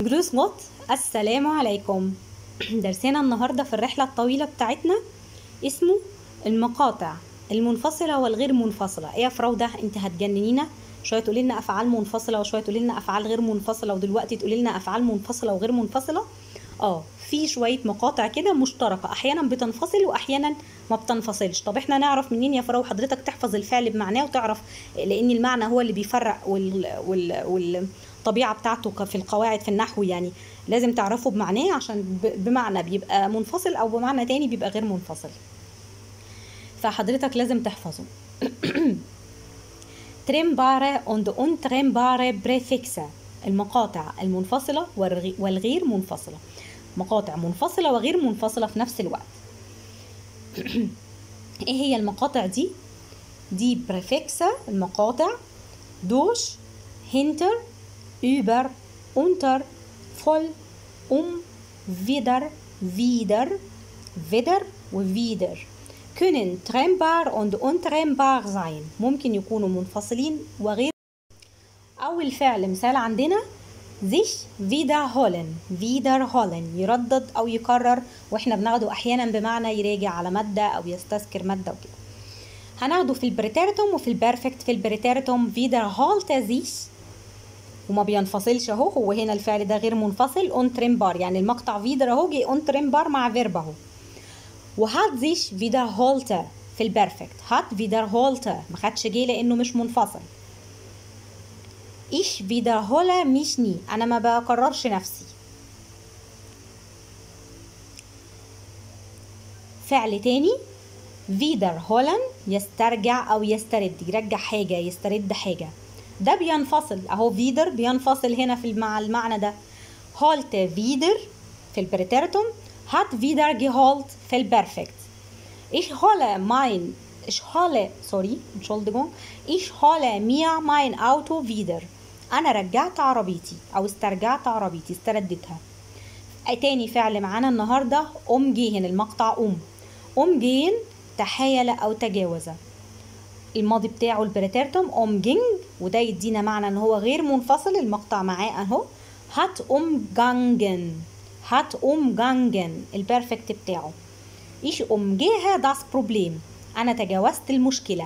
جروس نوت السلام عليكم درسنا النهاردة في الرحلة الطويلة بتاعتنا اسمه المقاطع المنفصلة والغير منفصلة ايه يا فراودة انت هتجننينا شوية تقولي لنا افعال منفصلة وشوية تقولي لنا افعال غير منفصلة ودلوقتي تقولي لنا افعال منفصلة وغير منفصلة اه في شوية مقاطع كده مشتركة احيانا بتنفصل واحيانا ما بتنفصلش طب احنا نعرف منين يا فراو حضرتك تحفظ الفعل بمعناه وتعرف لان المعنى هو اللي بيفرق وال... وال... والطبيعة بتاعته في القواعد في النحو يعني لازم تعرفه بمعناه عشان ب... بمعنى بيبقى منفصل او بمعنى تاني بيبقى غير منفصل فحضرتك لازم تحفظه تريمبارة und untrennbare Präfixe المقاطع المنفصلة والغير منفصلة مقاطع منفصلة وغير منفصلة في نفس الوقت ايه هي المقاطع دي دي بريفكسة المقاطع دوش hinter über unter voll um wieder wieder wieder وwieder können trennbar und untrennbar sein ممكن يكونوا منفصلين وغير أول فعل مثال عندنا sich wiederholen wiederholen يردد أو يكرر وإحنا بناخده أحيانا بمعنى يراجع على مادة أو يستذكر مادة وكده هناخده في البريتيرتوم وفي البرفكت في البريتيرتوم wiederholte sich وما بينفصلش اهو هو هنا الفعل ده غير منفصل اون تريمبار يعني المقطع فيدر اهو جه اون تريمبار مع فيرب اهو وهات sich wiederholte في البرفكت هات wiederholte ما خدش جه لانه مش منفصل ich wiederhole mich nie انا ما بكررش نفسي فعل تاني wiederholen يسترجع او يسترد يرجع حاجه يسترد حاجه ده بينفصل اهو فيدر بينفصل هنا في مع المعنى ده هولت فيدر في البريتيرتوم hat wieder geholt في البرفكت ich hole mein ich hole sorry Entschuldigung ich hole mir mein Auto wieder انا رجعت عربيتي او استرجعت عربيتي استردتها تاني فعل معانا النهارده ام جيهن المقطع ام ام جين تحايل او تجاوز الماضي بتاعه البريتيرتوم ام جينج وده يدينا معنى ان هو غير منفصل المقطع معاه اهو هات ام جانجن هات ام جانجن البرفكت بتاعه ايش ام جيها داس بروبليم انا تجاوزت المشكله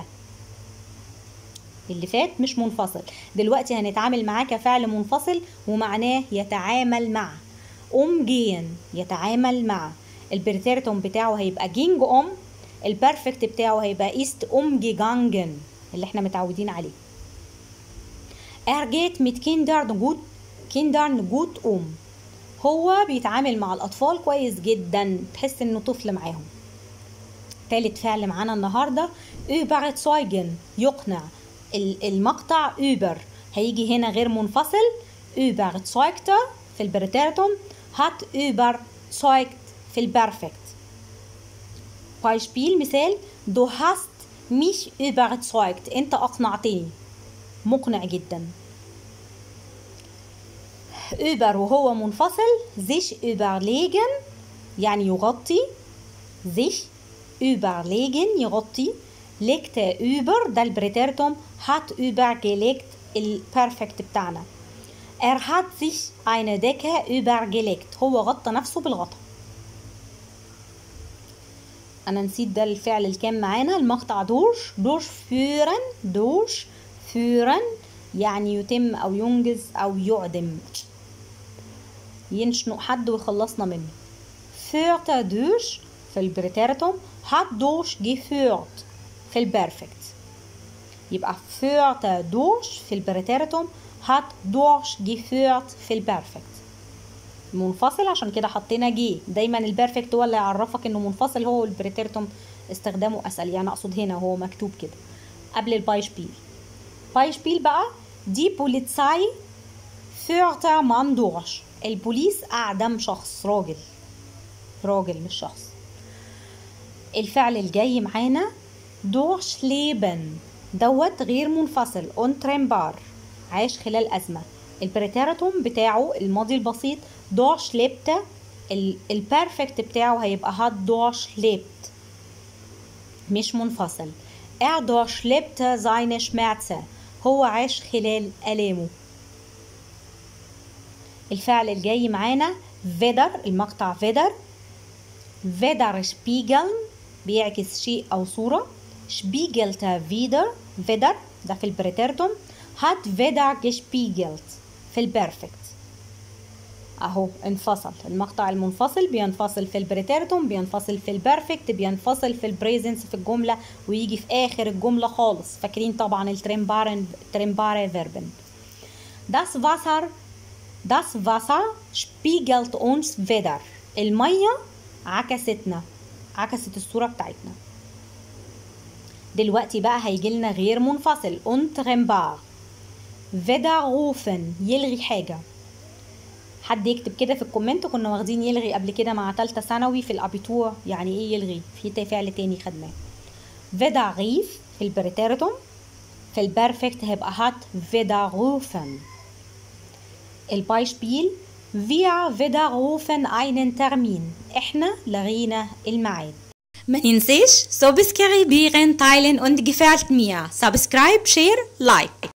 اللي فات مش منفصل دلوقتي هنتعامل معاه كفعل منفصل ومعناه يتعامل مع ام جين يتعامل مع البريتيرتوم بتاعه هيبقى جينج ام البرفكت بتاعه هيبقى ايست ام جيجانجن اللي احنا متعودين عليه er geht mit Kindern gut Kindern gut um هو بيتعامل مع الأطفال كويس جدا تحس إنه طفل معاهم تالت فعل معانا النهاردة überzeugen يقنع المقطع über هيجي هنا غير منفصل überzeugte في البريتيرتوم hat überzeugt في البرفكت Beispiel مثال du hast mich überzeugt انت اقنعتني مقنع جدا über وهو منفصل sich überlegen يعني يغطي sich überlegen يغطي legte über ده البريتيرتوم hat übergelegt البرفكت بتاعنا er hat sich eine Decke übergelegt هو غطى نفسه بالغطا انا نسيت ده الفعل الكام معانا المقطع دوش دوش فيرن دوش فيرن يعني يتم او ينجز او يعدم ينشنق حد ويخلصنا منه فيرت دوش في البريتيرتوم هات دوش جيفيرت في البرفكت يبقى فيرت دوش في البريتيرتوم هات دوش جيفيرت في البرفكت منفصل عشان كده حطينا جي دايما البرفكت هو اللي يعرفك انه منفصل هو البريتيرتوم استخدامه اسهل يعني اقصد هنا هو مكتوب كده قبل البايشبيل بايشبيل بقى دي بوليتساي فيرتا مان دوش البوليس اعدم شخص راجل راجل مش شخص الفعل الجاي معانا دوش ليبن دوت غير منفصل اون تريمبار عاش خلال ازمه البريتيرتوم بتاعه الماضي البسيط دوش ليبت البرفكت بتاعه هيبقى هات دوش ليبت مش منفصل er durchlebte seine Schmerzen هو عاش خلال ألامه الفعل الجاي معانا فيدر المقطع فيدر فيدر شبيجل بيعكس شيء أو صورة شبيجلت فيدر فيدر ده في البريتيرتوم هات فيدر جشبيجلت في البرفكت اهو انفصل المقطع المنفصل بينفصل في البريتيرتوم بينفصل في البرفكت بينفصل في البريزنس في الجملة ويجي في آخر الجملة خالص فاكرين طبعا التريمبارن تريمباري فيربن Das Wasser Das Wasser spiegelt uns wieder المية عكستنا عكست الصورة بتاعتنا دلوقتي بقى هيجي لنا غير منفصل untrennbar widerrufen يلغي حاجة حد يكتب كده في الكومنت كنا واخدين يلغي قبل كده مع تالتة ثانوي في الابيتور يعني ايه يلغي في فعل تاني خدناه widerrief في البريتيرتوم في البرفكت هيبقى هات widerrufen البايشبيل wir widerrufen einen Termin احنا لغينا الميعاد ما ننساش سبسكرايبيرن تايلن und gefällt mir سبسكرايب شير لايك